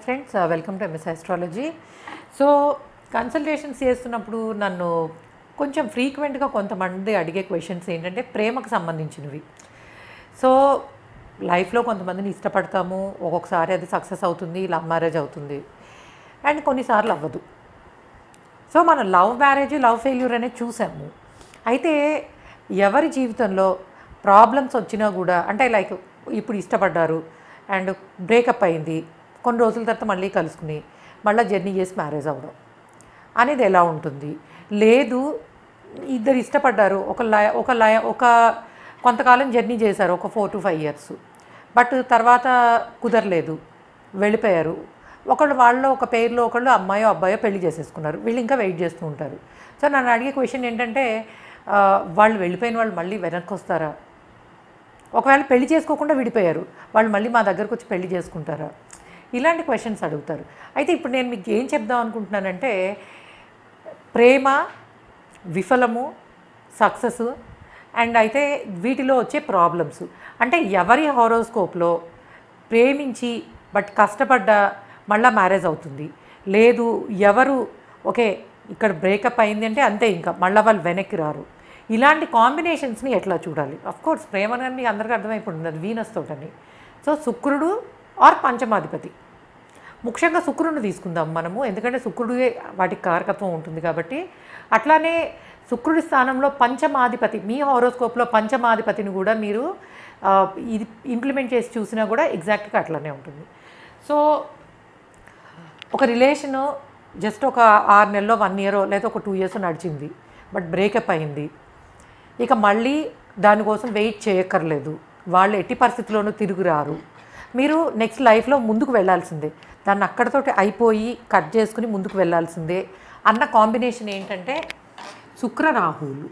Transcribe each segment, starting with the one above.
friends welcome to MS astrology so consultations చేస్తున్నప్పుడు నన్ను కొంచెం ఫ్రీక్వెంట్గా కొంతమంది అడిగే క్వశ్చన్స్ ఏంటంటే ప్రేమకు సంబంధించినవి సో లైఫ్లో కొంతమందిని ఇష్టపడతాము ఒక్కొక్కసారి అది సక్సెస్ అవుతుంది లవ్ మ్యారేజ్ అవుతుంది అండ్ కొన్నిసార్లు అవ్వదు సో మనం లవ్ మ్యారేజ్ లవ్ ఫెయిల్యూర్ అనేది చూసాము అయితే ఎవరి జీవితంలో ప్రాబ్లమ్స్ వచ్చినా కూడా అంటే లైక్ ఇప్పుడు ఇష్టపడ్డారు అండ్ బ్రేకప్ అయింది కొన్ని రోజుల తర్వాత మళ్ళీ కలుసుకుని మళ్ళీ జర్నీ చేసి మ్యారేజ్ అవ్వడం అనేది ఎలా ఉంటుంది లేదు ఇద్దరు ఇష్టపడ్డారు ఒక లయ ఒక లయ ఒక కొంతకాలం జర్నీ చేశారు ఒక four to five years but తర్వాత కుదరలేదు వెళ్ళిపోయారు ఒకళ్ళు వాళ్ళలో ఒక పేరులో ఒకళ్ళు అమ్మాయో అబ్బాయో పెళ్లి చేసేసుకున్నారు వీళ్ళు ఇంకా వెయిట్ చేస్తూ ఉంటారు సో నన్ను అడిగే క్వశ్చన్ ఏంటంటే ఆ, వాళ్ళు వెళ్ళిపోయిన వాళ్ళు మళ్ళీ వెనక్కి వస్తారా ఒకవేళ పెళ్లి చేసుకోకుండా విడిపోయారు వాళ్ళు మళ్ళీ మా దగ్గరకు వచ్చి పెళ్లి చేసుకుంటారా ఇలాంటి క్వశ్చన్స్ అడుగుతారు అయితే ఇప్పుడు నేను మీకు ఏం చెప్దాం అనుకుంటున్నానంటే ప్రేమ విఫలము సక్సెస్ అండ్ అయితే వీటిలో వచ్చే ప్రాబ్లమ్స్ అంటే ఎవరి హారోస్కోప్లో ప్రేమించి బట్ కష్టపడ్డ మళ్ళా మ్యారేజ్ అవుతుంది లేదు ఎవరు ఓకే ఇక్కడ బ్రేకప్ అయింది అంటే అంతే ఇంకా మళ్ళీ వాళ్ళు వెనక్కి రారు ఇలాంటి కాంబినేషన్స్ని ఎట్లా చూడాలి అఫ్ కోర్స్ ప్రేమనని అందరికీ అర్థమైపోతుంది అది వీనస్ తోటని సో శుక్రుడు ఆర్ పంచమాధిపతి ముఖ్యంగా శుక్రుడిని తీసుకుందాం మనము ఎందుకంటే శుక్రుడే వాటికి కారకత్వం ఉంటుంది కాబట్టి అట్లానే శుక్రుడి స్థానంలో పంచమాధిపతి మీ హారోస్కోప్లో పంచమాధిపతిని కూడా మీరు ఆ, ఇది ఇంప్లిమెంట్ చేసి చూసినా కూడా ఎగ్జాక్ట్గా అట్లానే ఉంటుంది సో ఒక రిలేషను జస్ట్ ఒక ఆరు నెలలో వన్ ఇయరో లేదా ఒక టూ ఇయర్స్ నడిచింది బట్ బ్రేకప్ అయింది ఇక మళ్ళీ దానికోసం వెయిట్ చేయక్కర్లేదు వాళ్ళు ఎట్టి పరిస్థితుల్లోనూ తిరిగి రారు మీరు నెక్స్ట్ లైఫ్లో ముందుకు వెళ్ళాల్సిందే దాన్ని అక్కడతోటి అయిపోయి కట్ చేసుకుని ముందుకు వెళ్ళాల్సిందే అన్న కాంబినేషన్ ఏంటంటే శుక్ర రాహువులు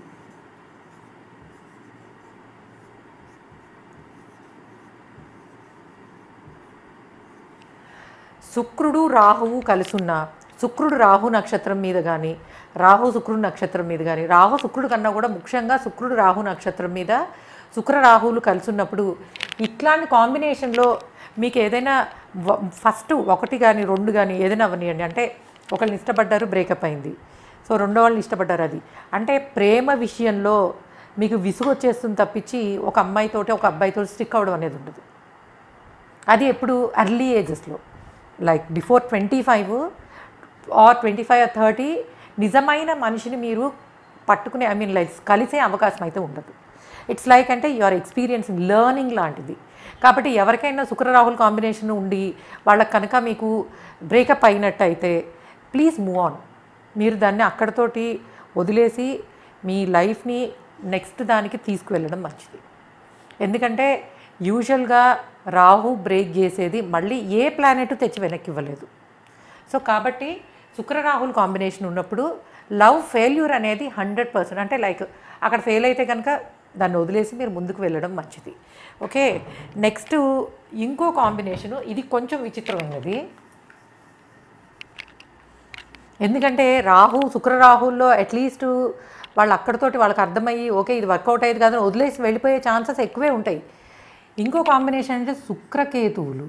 శుక్రుడు రాహువు కలుసున్న శుక్రుడు రాహు నక్షత్రం మీద కానీ రాహు శుక్రుడు నక్షత్రం మీద కానీ రాహు శుక్రుడు కన్నా కూడా ముఖ్యంగా శుక్రుడు రాహు నక్షత్రం మీద శుక్ర రాహువులు కలుసున్నప్పుడు ఇట్లాంటి కాంబినేషన్లో మీకు ఏదైనా ఫస్ట్ ఒకటి కానీ రెండు కానీ ఏదైనా అవనియండి అంటే ఒకళ్ళని ఇష్టపడ్డారు బ్రేకప్ అయింది సో రెండో వాళ్ళని ఇష్టపడ్డారు అది అంటే ప్రేమ విషయంలో మీకు విసుగు వచ్చేస్తుంది తప్పించి ఒక అమ్మాయితోటి ఒక అబ్బాయితో స్టిక్ అవ్వడం అనేది ఉండదు అది ఎప్పుడు ఎర్లీ ఏజెస్లో like before twenty five or twenty five or thirty నిజమైన మనిషిని మీరు పట్టుకునే ఐ మీన్ లైక్ కలిసే అవకాశం అయితే ఉండదు ఇట్స్ లైక్ అంటే యువర్ ఎక్స్పీరియన్స్ లెర్నింగ్ లాంటిది కాబట్టి ఎవరికైనా శుక్రరాహుల్ కాంబినేషన్ ఉండి వాళ్ళకి కనుక మీకు బ్రేకప్ అయినట్టయితే ప్లీజ్ మూవ్ ఆన్ మీరు దాన్ని అక్కడతోటి వదిలేసి మీ లైఫ్ని నెక్స్ట్ దానికి తీసుకువెళ్ళడం మంచిది ఎందుకంటే యూజువల్గా రాహు బ్రేక్ చేసేది మళ్ళీ ఏ ప్లానెట్ తెచ్చి వెనక్కి ఇవ్వలేదు సో కాబట్టి శుక్ర రాహుల్ కాంబినేషన్ ఉన్నప్పుడు లవ్ ఫెయిల్యూర్ అనేది హండ్రెడ్ పర్సెంట్ అంటే లైక్ అక్కడ ఫెయిల్ అయితే కనుక దాన్ని వదిలేసి మీరు ముందుకు వెళ్ళడం మంచిది ఓకే నెక్స్ట్ ఇంకో కాంబినేషను ఇది కొంచెం విచిత్రమైనది ఎందుకంటే రాహు శుక్ర రాహుల్లో అట్లీస్ట్ వాళ్ళు అక్కడితోటి వాళ్ళకి అర్థమయ్యి ఓకే ఇది వర్కౌట్ అయ్యేది కాదని వదిలేసి వెళ్ళిపోయే ఛాన్సెస్ ఎక్కువే ఉంటాయి ఇంకో కాంబినేషన్ అంటే శుక్రకేతువులు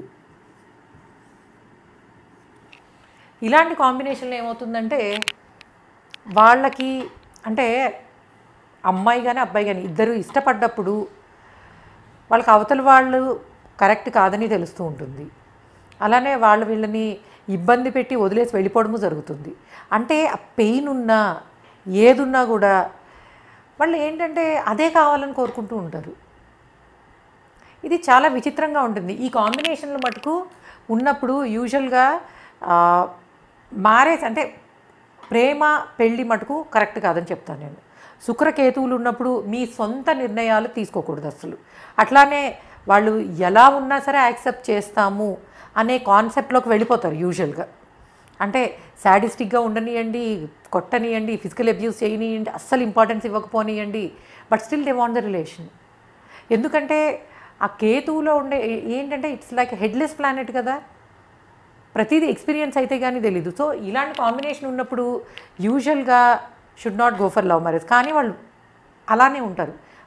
ఇలాంటి కాంబినేషన్లో ఏమవుతుందంటే వాళ్ళకి అంటే అమ్మాయి కానీ అబ్బాయి కానీ ఇద్దరు ఇష్టపడ్డప్పుడు వాళ్ళకి అవతల వాళ్ళు కరెక్ట్ కాదని తెలుస్తూ ఉంటుంది అలానే వాళ్ళు వీళ్ళని ఇబ్బంది పెట్టి వదిలేసి వెళ్ళిపోవడము జరుగుతుంది అంటే ఆ పెయిన్ ఉన్నా ఏదున్నా కూడా వాళ్ళు ఏంటంటే అదే కావాలని కోరుకుంటూ ఉంటారు ఇది చాలా విచిత్రంగా ఉంటుంది ఈ కాంబినేషన్లు మటుకు ఉన్నప్పుడు యూజువల్గా మ్యారేజ్ అంటే ప్రేమ పెళ్ళి మటుకు కరెక్ట్ కాదని చెప్తాను నేను శుక్రకేతువులు ఉన్నప్పుడు మీ సొంత నిర్ణయాలు తీసుకోకూడదు అసలు అట్లానే వాళ్ళు ఎలా ఉన్నా సరే యాక్సెప్ట్ చేస్తాము అనే కాన్సెప్ట్లోకి వెళ్ళిపోతారు యూజువల్గా అంటే సాడిస్టిక్గా ఉండనియండి కొట్టనియండి ఫిజికల్ అబ్యూస్ చేయనియండి అస్సలు ఇంపార్టెన్స్ ఇవ్వకపోనియండి but still they want the relation ఎందుకంటే ఆ కేతువులో ఉండే ఏ- ఏంటంటే ఇట్స్ లైక్ హెడ్లెస్ ప్లానెట్ కదా ప్రతిదీ ఎక్స్పీరియన్స్ అయితే కానీ తెలీదు సో ఇలాంటి కాంబినేషన్ ఉన్నప్పుడు యూజువల్గా should not go for love marriage కానీ వాళ్ళు అలానే ఉంటారు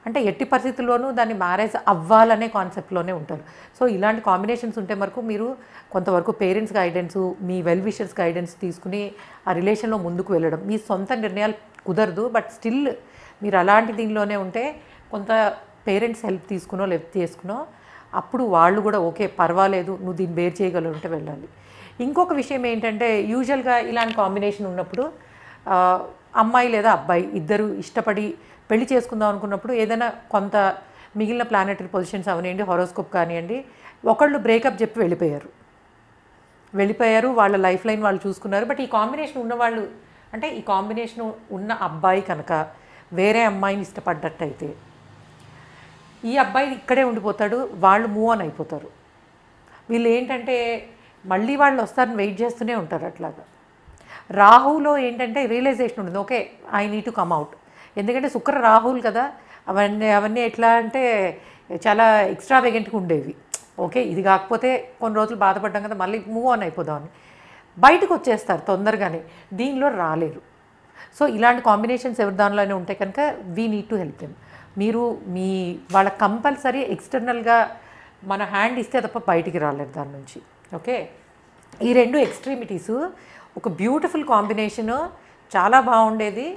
అంటే ఎట్టి పరిస్థితుల్లోనూ దాన్ని మ్యారేజ్ అవ్వాలనే కాన్సెప్ట్లోనే ఉంటారు సో ఇలాంటి కాంబినేషన్స్ ఉంటే వరకు మీరు కొంతవరకు పేరెంట్స్ గైడెన్స్ మీ వెల్ విషర్స్ గైడెన్స్ తీసుకుని ఆ రిలేషన్లో ముందుకు వెళ్ళడం మీ సొంత నిర్ణయాలు కుదరదు బట్ స్టిల్ మీరు అలాంటి దీనిలోనే ఉంటే కొంత పేరెంట్స్ హెల్ప్ తీసుకునో లెఫ్ట్ చేసుకునో అప్పుడు వాళ్ళు కూడా ఓకే పర్వాలేదు నువ్వు దీన్ని బేర్ చేయగలవు అంటే వెళ్ళాలి ఇంకొక విషయం ఏంటంటే యూజువల్గా ఇలాంటి కాంబినేషన్ ఉన్నప్పుడు ఆ, అమ్మాయి లేదా అబ్బాయి ఇద్దరు ఇష్టపడి పెళ్లి చేసుకుందాం అనుకున్నప్పుడు ఏదైనా కొంత మిగిలిన ప్లానెటరీ పొజిషన్స్ అవనివ్వండి హొరోస్కోప్ కానివ్వండి ఒకళ్ళు బ్రేకప్ చెప్పి వెళ్ళిపోయారు వెళ్ళిపోయారు వాళ్ళ లైఫ్ లైన్ వాళ్ళు చూసుకున్నారు బట్ ఈ కాంబినేషన్ ఉన్నవాళ్ళు అంటే ఈ కాంబినేషన్ ఉన్న అబ్బాయి కనుక వేరే అమ్మాయిని ఇష్టపడ్డట్టయితే ఈ అబ్బాయి ఇక్కడే ఉండిపోతాడు వాళ్ళు మూవ్ ఆన్ అయిపోతారు వీళ్ళు ఏంటంటే మళ్ళీ వాళ్ళు వస్తారని వెయిట్ చేస్తూనే ఉంటారు అట్లాగా రాహులో ఏంటంటే రియలైజేషన్ ఉంటుంది okay I need to come out ఎందుకంటే శుక్ర రాహుల్ కదా అవన్నీ అవన్నీ ఎట్లా అంటే చాలా ఎక్స్ట్రా వేగెంట్గా ఉండేవి ఓకే ఇది కాకపోతే కొన్ని రోజులు బాధపడ్డాం కదా మళ్ళీ మూవ్ ఆన్ అయిపోదామని బయటకు వచ్చేస్తారు తొందరగానే దీనిలో రాలేరు సో ఇలాంటి కాంబినేషన్స్ ఎవరి దానిలోనే ఉంటాయి కనుక we need to help them మీరు మీ వాళ్ళ కంపల్సరీ ఎక్స్టర్నల్గా మన హ్యాండ్ ఇస్తే తప్ప బయటికి రాలేరు దాని నుంచి ఓకే ఈ రెండు ఎక్స్ట్రీమిటీస్ ఒక బ్యూటిఫుల్ కాంబినేషను చాలా బాగుండేది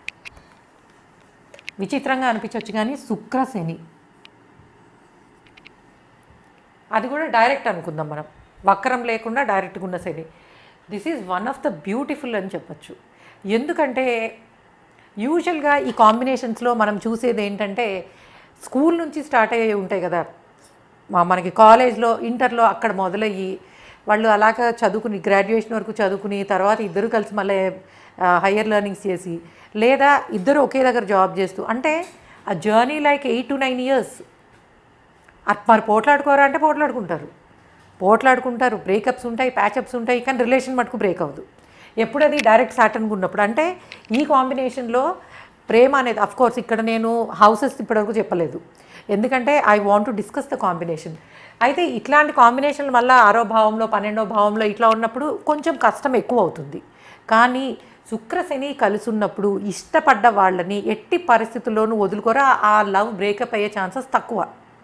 విచిత్రంగా అనిపించవచ్చు కానీ శుక్ర శని అది కూడా డైరెక్ట్ అనుకుందాం మనం వక్రం లేకుండా డైరెక్ట్గా ఉన్న Shani this is one of the beautiful అని చెప్పచ్చు ఎందుకంటే యూజువల్గా ఈ కాంబినేషన్స్లో మనం చూసేది ఏంటంటే స్కూల్ నుంచి స్టార్ట్ అయ్యి ఉంటాయి కదా మా- మనకి కాలేజ్లో ఇంటర్లో అక్కడ మొదలయ్యి వాళ్ళు అలాగా చదువుకుని గ్రాడ్యుయేషన్ వరకు చదువుకుని తర్వాత ఇద్దరు కలిసి మళ్ళీ హయ్యర్ లెర్నింగ్స్ చేసి లేదా ఇద్దరు ఒకే దగ్గర జాబ్ చేస్తూ అంటే ఆ journey like eight to nine years at మరి పోట్లాడుకోరా అంటే పోట్లాడుకుంటారు పోట్లాడుకుంటారు బ్రేకప్స్ ఉంటాయి ప్యాచప్స్ ఉంటాయి కానీ రిలేషన్ మటుకు బ్రేక్ అవ్వదు ఎప్పుడు అది డైరెక్ట్ సాటర్న్ ఉన్నప్పుడు అంటే ఈ కాంబినేషన్లో ప్రేమ అనేది అఫ్ కోర్స్ ఇక్కడ నేను హౌసెస్ ఇప్పటివరకు చెప్పలేదు ఎందుకంటే I want to discuss the combination అయితే ఇట్లాంటి కాంబినేషన్లు మళ్ళీ ఆరో భావంలో పన్నెండో భావంలో ఇట్లా ఉన్నప్పుడు కొంచెం కష్టం ఎక్కువ అవుతుంది కానీ శుక్ర శని కలిసి ఉన్నప్పుడు ఇష్టపడ్డ వాళ్ళని ఎట్టి పరిస్థితుల్లోనూ వదులుకోరా ఆ లవ్ బ్రేకప్ అయ్యే ఛాన్సెస్ తక్కువ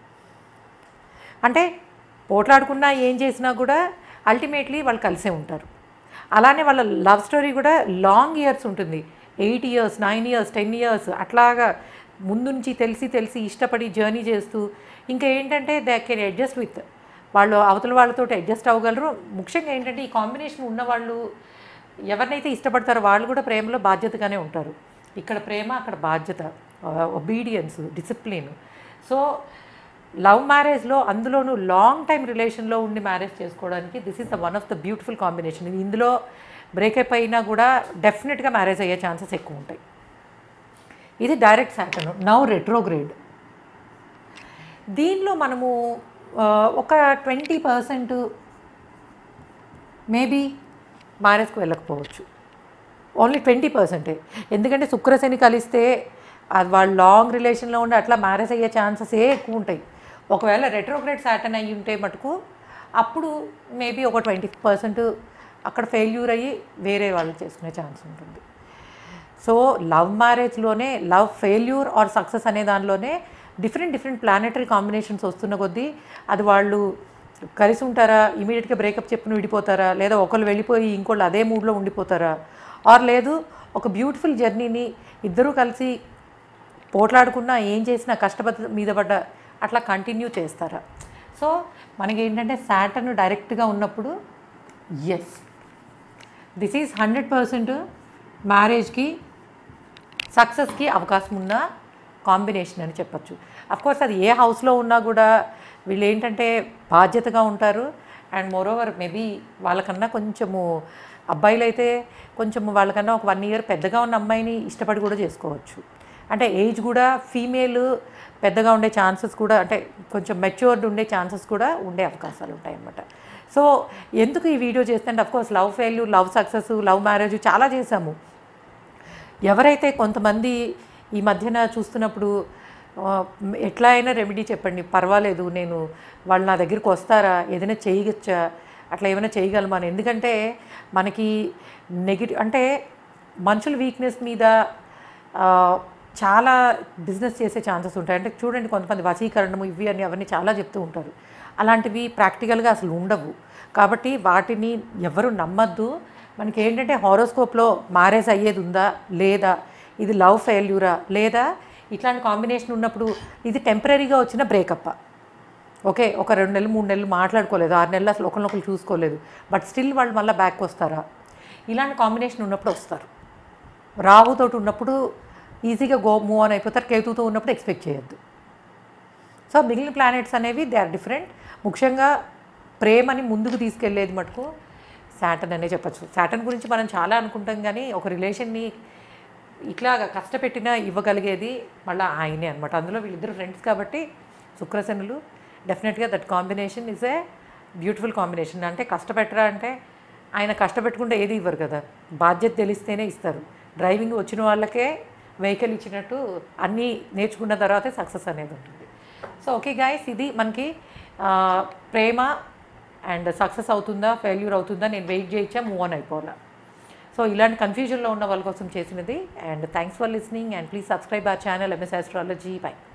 అంటే పోట్లాడుకున్నా ఏం చేసినా కూడా అల్టిమేట్లీ వాళ్ళు కలిసే ఉంటారు అలానే వాళ్ళ లవ్ స్టోరీ కూడా లాంగ్ ఇయర్స్ ఉంటుంది eight years nine years ten years అట్లాగా ముందు నుంచి తెలిసి తెలిసి ఇష్టపడి జర్నీ చేస్తూ ఇంకా ఏంటంటే దే కెన్ అడ్జస్ట్ విత్ వాళ్ళు అవతల వాళ్ళతో అడ్జస్ట్ అవ్వగలరు ముఖ్యంగా ఏంటంటే ఈ కాంబినేషన్ ఉన్న వాళ్ళు ఎవరినైతే ఇష్టపడతారో వాళ్ళు కూడా ప్రేమలో బాధ్యతగానే ఉంటారు ఇక్కడ ప్రేమ అక్కడ బాధ్యత ఒబీడియన్స్ డిసిప్లిన్ సో లవ్ మ్యారేజ్లో అందులోనూ లాంగ్ టైం రిలేషన్లో ఉండి మ్యారేజ్ చేసుకోవడానికి this is the one of the beautiful combination ఇందులో బ్రేకప్ అయినా కూడా డెఫినెట్గా మ్యారేజ్ అయ్యే ఛాన్సెస్ ఎక్కువ ఉంటాయి ఇది డైరెక్ట్ సాటర్న్ నౌ రెట్రోగ్రేడ్ దీనిలో మనము ఆ, ఒక ట్వంటీ పర్సెంట్ మేబీ మ్యారేజ్కి వెళ్ళకపోవచ్చు ఓన్లీ ట్వంటీ పర్సెంటే ఎందుకంటే శుక్రశని కలిస్తే అది వాళ్ళు లాంగ్ రిలేషన్లో ఉండి అట్లా మ్యారేజ్ అయ్యే ఛాన్సెస్ ఏ ఎక్కువ ఉంటాయి ఒకవేళ రెట్రోగ్రేడ్ సాటర్న్ అయ్యి ఉంటే మటుకు అప్పుడు మేబీ ఒక ట్వంటీ పర్సెంట్ అక్కడ ఫెయిల్యూర్ అయ్యి వేరే వాళ్ళు చేసుకునే ఛాన్స్ ఉంటుంది సో లవ్ మ్యారేజ్లోనే లవ్ ఫెయిల్యూర్ ఆర్ సక్సెస్ అనే దానిలోనే డిఫరెంట్ డిఫరెంట్ ప్లానెటరీ కాంబినేషన్స్ వస్తున్న కొద్దీ అది వాళ్ళు కలిసి ఉంటారా ఇమీడియట్గా బ్రేకప్ చెప్పిన విడిపోతారా లేదా ఒకళ్ళు వెళ్ళిపోయి ఇంకోళ్ళు అదే మూడ్లో ఉండిపోతారా ఆర్ లేదు ఒక బ్యూటిఫుల్ జర్నీని ఇద్దరూ కలిసి పోట్లాడుకున్నా ఏం చేసినా కష్టపడి మీద పడ్డ అట్లా కంటిన్యూ చేస్తారా సో మనకి ఏంటంటే శాటర్న్ డైరెక్ట్గా ఉన్నప్పుడు yes this is hundred percent మ్యారేజ్కి సక్సెస్కి అవకాశం ఉన్న కాంబినేషన్ అని చెప్పచ్చు కోర్స్ అది ఏ హౌస్లో ఉన్నా కూడా వీళ్ళు ఏంటంటే బాధ్యతగా ఉంటారు అండ్ మోరోవర్ మేబీ వాళ్ళకన్నా కొంచెము అబ్బాయిలు అయితే కొంచెము వాళ్ళకన్నా ఒక వన్ ఇయర్ పెద్దగా ఉన్న అమ్మాయిని ఇష్టపడి కూడా చేసుకోవచ్చు అంటే ఏజ్ కూడా ఫీమేల్ పెద్దగా ఉండే ఛాన్సెస్ కూడా అంటే కొంచెం మెచ్యూర్డ్ ఉండే ఛాన్సెస్ కూడా ఉండే అవకాశాలు ఉంటాయి అన్నమాట సో ఎందుకు ఈ వీడియో చేస్తుంటే course love failure love success love marriage చాలా చేశాము ఎవరైతే కొంతమంది ఈ మధ్యన చూస్తున్నప్పుడు ఆ, ఎట్లా అయినా రెమెడీ చెప్పండి పర్వాలేదు నేను వాళ్ళు నా దగ్గరికి వస్తారా ఏదైనా చేయగచ్చా అట్లా ఏమైనా చేయగలమా అని ఎందుకంటే మనకి నెగిటివ్ అంటే మనుషుల వీక్నెస్ మీద ఆ, చాలా బిజినెస్ చేసే ఛాన్సెస్ ఉంటాయి అంటే చూడండి కొంతమంది వశీకరణము ఇవి అని అవన్నీ చాలా చెప్తూ ఉంటారు అలాంటివి ప్రాక్టికల్గా అసలు ఉండవు కాబట్టి వాటిని ఎవరు నమ్మద్దు మనకి ఏంటంటే హారోస్కోప్లో మ్యారేజ్ అయ్యేది ఉందా లేదా ఇది లవ్ ఫెయిల్యూరా లేదా ఇట్లాంటి కాంబినేషన్ ఉన్నప్పుడు ఇది టెంపరీగా వచ్చిన బ్రేకప్ ఓకే ఒక రెండు నెలలు మూడు నెలలు మాట్లాడుకోలేదు ఆరు నెలలు అసలు ఒకరినొకరు చూసుకోలేదు బట్ స్టిల్ వాళ్ళు మళ్ళీ బ్యాక్ వస్తారా ఇలాంటి కాంబినేషన్ ఉన్నప్పుడు వస్తారు రాహుతోటి ఉన్నప్పుడు ఈజీగా గో మూవ్ ఆన్ అయిపోతారు కేతుతో ఉన్నప్పుడు ఎక్స్పెక్ట్ చేయొద్దు సో మిగిలిన ప్లానెట్స్ అనేవి దే ఆర్ డిఫరెంట్ ముఖ్యంగా ప్రేమని ముందుకు తీసుకెళ్లేది మటుకు శాటన్ అనే చెప్పచ్చు శాటన్ గురించి మనం చాలా అనుకుంటాం కానీ ఒక రిలేషన్ని ఇట్లాగా కష్టపెట్టినా ఇవ్వగలిగేది మళ్ళీ ఆయనే అనమాట అందులో వీళ్ళిద్దరు ఫ్రెండ్స్ కాబట్టి శుక్రశనులు డెఫినెట్గా that combination is a beautiful combination అంటే కష్టపెట్టరా అంటే ఆయన కష్టపెట్టుకుంటే ఏది ఇవ్వరు కదా బాధ్యత తెలిస్తేనే ఇస్తారు డ్రైవింగ్ వచ్చిన వాళ్ళకే వెహికల్ ఇచ్చినట్టు అన్నీ నేర్చుకున్న తర్వాతే సక్సెస్ అనేది ఉంటుంది సో ఓకే గాయస్ ఇది మనకి ఆ, ప్రేమ అండ్ సక్సెస్ అవుతుందా ఫెయిల్యూర్ అవుతుందా నేను వెయిట్ చేయించా మూవ్ ఆన్ అయిపోవాలా సో ఇలాంటి కన్ఫ్యూజన్లో ఉన్న వాళ్ళ కోసం చేసినది and thanks for listening and please subscribe our channel MS astrology by